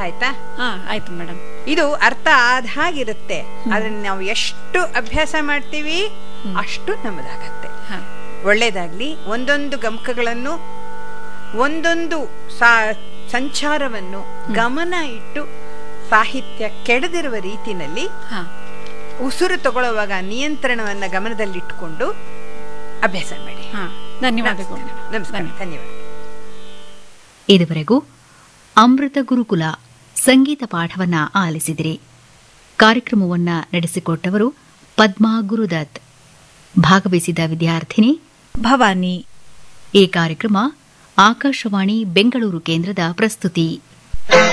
ಆಯ್ತಾ ಹಾ ಆಯ್ತು ಮೇಡಮ್ ಇದು ಅರ್ಥ ಆದ ಹಾಗಿರುತ್ತೆ ಅದನ್ನ ನಾವು ಎಷ್ಟು ಅಭ್ಯಾಸ ಮಾಡ್ತೀವಿ ಅಷ್ಟು ನಮ್ಮದಾಗತ್ತೆ ಹಾ ಒಳ್ಳೇದಾಗ್ಲಿ ಒಂದೊಂದು ಗಮಕಗಳನ್ನು ಒಂದೊಂದು ಸಾ ಸಂಚಾರವನ್ನು ಗಮನ ಇಟ್ಟು ಸಾಹಿತ್ಯ ಕೆಡದಿರುವ ರೀತಿನಲ್ಲಿ ಹಾ ಉಸಿರು ತಗೊಳ್ಳುವಾಗ ನಿಯಂತ್ರಣವನ್ನ ಗಮನದಲ್ಲಿಟ್ಟುಕೊಂಡು ಅಭ್ಯಾಸ ಮಾಡಿ ಹಾ ಧನ್ಯವಾದಗಳು ನಮಸ್ಕಾರ ಧನ್ಯವಾದ ಇದುವರೆಗೂ ಅಮೃತ ಗುರುಕುಲ ಸಂಗೀತ ಪಾಠವನ್ನ ಆಲಿಸಿದಿರಿ ಕಾರ್ಯಕ್ರಮವನ್ನ ನಡೆಸಿಕೊಟ್ಟವರು ಪದ್ಮಾ ಗುರುದತ್ ಭಾಗವಹಿಸಿದ ವಿದ್ಯಾರ್ಥಿನಿ ಭವಾನಿ ಈ ಕಾರ್ಯಕ್ರಮ ಆಕಾಶವಾಣಿ ಬೆಂಗಳೂರು ಕೇಂದ್ರದ ಪ್ರಸ್ತುತಿ